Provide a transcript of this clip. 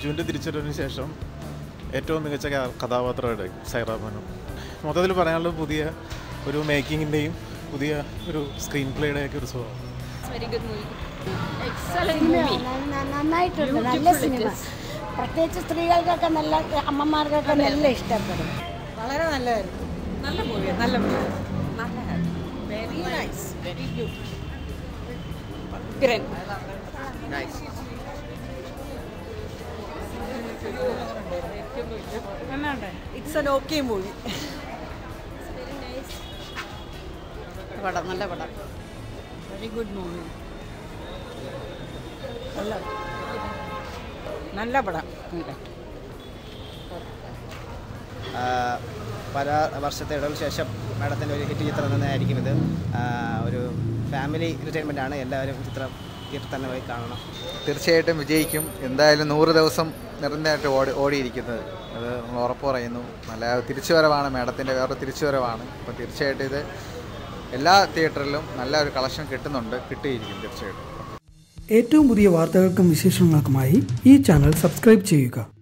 ബിജുവിൻ്റെ തിരിച്ചറിവിന് ശേഷം ഏറ്റവും മികച്ച ക- കഥാപാത്രമായിട്ട് സൈറാമനും മൊത്തത്തിൽ പറയാനുള്ളത് പുതിയ ഒരു മേക്കിങ്ങിൻ്റെയും പുതിയ ഒരു സ്ക്രീൻ പ്ലേയുടെയൊക്കെ ഒരു സ്വഭാവം വെരി ഗുഡ് മൂവി സിനിമ നന്നായിട്ടുണ്ട് നല്ല സിനിമ പ്രത്യേകിച്ച് സ്ത്രീകൾക്കൊക്കെ നല്ല അമ്മമാർക്കൊക്കെ നല്ല ഇഷ്ടപ്പെടും വളരെ നല്ലതായിരുന്നു നല്ല മൂവിയാണ് നല്ല movie very nice very good it's an okay movie പടം നല്ല പടം വെരി ഗുഡ് മൂവി നല്ല നല്ല പടം ആ, പല വർഷത്തെ ഇടവേളയ്ക്ക് ശേഷം മാഡത്തിൻ്റെ ഒരു ഹിറ്റ് ചിത്രം തന്നെയായിരിക്കും ഇത് ആ, ഒരു ഫാമിലി എൻ്റർടൈൻമെൻ്റ് ആണ് എല്ലാവരും ചിത്രം തിയേറ്ററിൽ തന്നെ പോയി കാണണം തീർച്ചയായിട്ടും വിജയിക്കും എന്തായാലും നൂറ് ദിവസം നിറഞ്ഞായിട്ട് ഓടി ഓടിയിരിക്കുന്നത് അത് നമ്മൾ ഉറപ്പ് പറയുന്നു നല്ല തിരിച്ചുവരവാണ് മാഡത്തിൻ്റെ വേറെ തിരിച്ചുവരവാണ് അപ്പോൾ തീർച്ചയായിട്ടും ഇത് എല്ലാ തിയേറ്ററിലും നല്ല ഒരു കളക്ഷൻ കിട്ടുന്നുണ്ട് കിട്ടിയിരിക്കും തീർച്ചയായിട്ടും ഏറ്റവും പുതിയ വാർത്തകൾക്കും വിശേഷങ്ങൾക്കുമായി ഈ ചാനൽ സബ്സ്ക്രൈബ് ചെയ്യുക